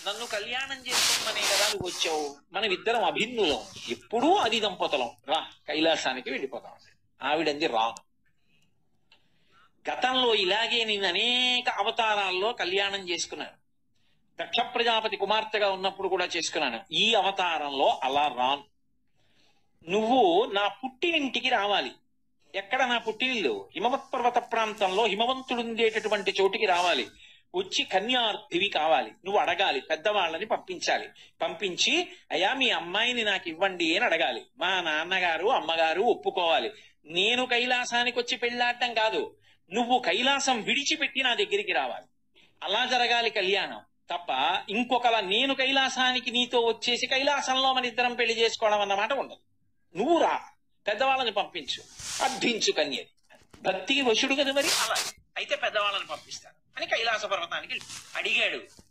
నన్ను కళ్యాణం చేసుకోమనే కదా నువ్వు వచ్చావు మనం ఇద్దరం అభిన్నులం ఎప్పుడూ అది దంపతులం రా కైలాసానికి వెళ్ళిపోతాం ఆవిడంది రాను గతంలో ఇలాగే నేను అనేక అవతారాల్లో కళ్యాణం చేసుకున్నాను దక్ష ప్రజాపతి కుమార్తెగా ఉన్నప్పుడు కూడా చేసుకున్నాను ఈ అవతారంలో అలా రాను నువ్వు నా పుట్టినింటికి రావాలి ఎక్కడ నా పుట్టినిల్లు హిమవత్ పర్వత ప్రాంతంలో హిమవంతుడుండేటటువంటి చోటికి రావాలి వచ్చి కన్యార్థివి కావాలి నువ్వు అడగాలి పెద్దవాళ్ళని పంపించాలి పంపించి అయ్యా మీ అమ్మాయిని నాకు ఇవ్వండి అని అడగాలి మా నాన్నగారు అమ్మగారు ఒప్పుకోవాలి నేను కైలాసానికి వచ్చి పెళ్ళాడటం కాదు నువ్వు కైలాసం విడిచిపెట్టి నా దగ్గరికి రావాలి అలా జరగాలి కళ్యాణం తప్ప ఇంకొకలా నేను కైలాసానికి నీతో వచ్చేసి కైలాసంలో మన ఇద్దరం పెళ్లి చేసుకోవడం అన్నమాట ఉండదు నువ్వు రా పెద్దవాళ్ళని పంపించు అర్థించు కన్యది భక్తికి వశుడు కదా మరి అలా అయితే పెద్దవాళ్ళని పంపిస్తాను అని కైలాస పర్వతానికి వెళ్ళి అడిగాడు